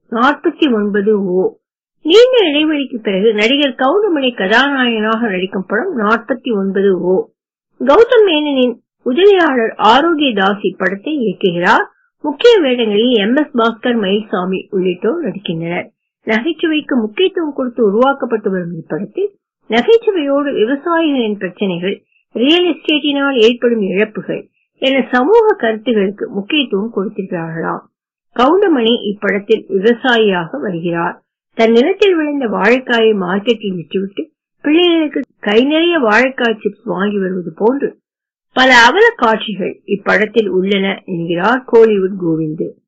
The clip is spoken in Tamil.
நாற்பத்தி ஒன்பது ஓ நீண்ட இடைவெளிக்கு பிறகு நடிகர் கவுண்டமணி கதாநாயகனாக நடிக்கும் படம் நாற்பத்தி ஒன்பது ஓ கௌதம் மேனனின் உதவியாளர் ஆரோக்கிய தாஸ் இப்படத்தை இயக்குகிறார் முக்கிய வேடங்களில் எம் எஸ் பாஸ்கர் மயில்சாமி உள்ளிட்டோர் நடிக்கின்றனர் நகைச்சுவைக்கு முக்கியத்துவம் கொடுத்து உருவாக்கப்பட்டு வரும் இப்படத்தில் நகைச்சுவையோடு விவசாயிகளின் பிரச்சனைகள் ரியல் எஸ்டேட்டினால் ஏற்படும் இழப்புகள் என சமூக கருத்துகளுக்கு முக்கியத்துவம் கொடுத்திருக்கிறார்களாம் கவுண்டமணி இப்படத்தில் விவசாயியாக வருகிறார் தன் நிலத்தில் விளைந்த வாழைக்காயை மார்க்கெட்டில் விற்றுவிட்டு பிள்ளைகளுக்கு கை நிறைய வாழைக்காய் சிப்ஸ் வாங்கி வருவது போன்று பல அவல காட்சிகள் இப்படத்தில் உள்ளன என்கிறார் கோலிவுட் கோவிந்து